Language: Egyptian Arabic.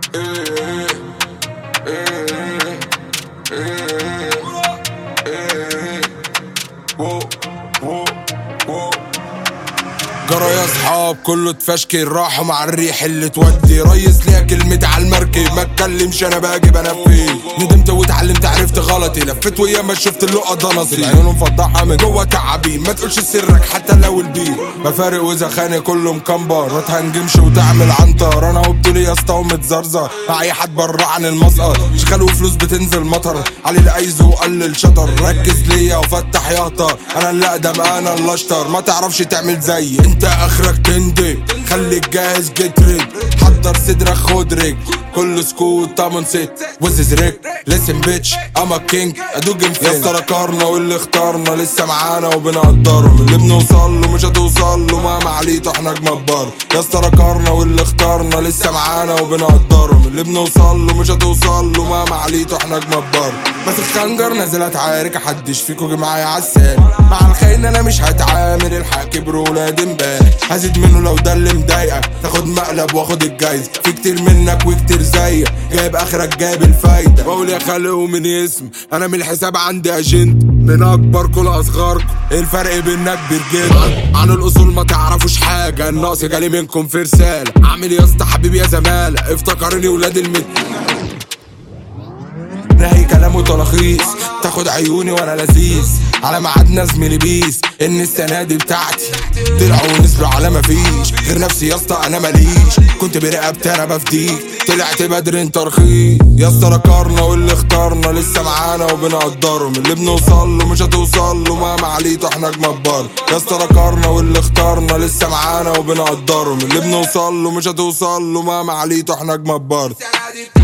جرى يا اصحاب كله اتفشكل راحوا مع الريح اللي تودي ريس ليا كلمتي على المركب ما اتكلمش انا باجي بنفذ ندمت واتعلمت عرفت غلطي لفيت ويا ما شفت اللقطه ده نصيب العيون مفضحه من جوه تعابين ما تقولش سرك حتى لو البير بفارق واذا خاني كله مكمبر ما تهنجمش وتعمل عنتر انا وبطولي يا اسطى ومتزرزر مع اي حد بره عن المسقط اشغال وفلوس بتنزل مطر علي العيز وقلل شطر ركز ليا وفتح ياطر انا اللي اقدم انا اللي اشطر ما تعرفش تعمل زي انت اخرك تندي خليك جاهز جيت ريد حضر صدرك خد رجل كل سكوت تمن ست وزز ريك لسن بيتش اما كينج ادوج يا اسطى ركرنا واللي اختارنا لسه معانا وبنقدرهم اللي بنوصل له مش هتوصل له مهما عليته احنا جمبار يا اسطى ركرنا واللي اختارنا لسه معانا وبنقدرهم اللي بنوصل له مش هتوصل له مهما عليته احنا جمبار بس الخنجر نازل اتعارك حدش فيكو جه معايا عالسالك مع الخاين انا مش هتعامل الحق كبر ولاد امبارح هزيد منه لو ده اللي مضايقك تاخد مقلب واخد الجايز في كتير منك وكتير زيك جايب اخرك جايب الفايده بقول يا خالق ومن اسم انا من الحساب عندي اجنت من اكبر كل اصغركم الفرق بيننا كبير جدا عن الاصول ما تعرفوش حاجه النقص جالي منكم في رساله عامل يا اسطى حبيبي يا زماله افتكرني ولاد المت نهي كلام وتلخيص تاخد عيوني وانا لذيذ على ميعادنا زميلي بيس ان السنه دي بتاعتي طلعوا ونزلوا على مفيش غير نفسي يا اسطى انا ماليش كنت برقبتي انا بفديك طلعت بدري انت رخيص يا اسطى ركرنا واللي اختارنا لسه معانا وبنقدرهم اللي بنوصل له مش هتوصل له مهما عليته احنا جمبار يا اسطى ركرنا واللي اختارنا لسه معانا وبنقدرهم اللي بنوصل له مش هتوصل له مهما عليته احنا جمبار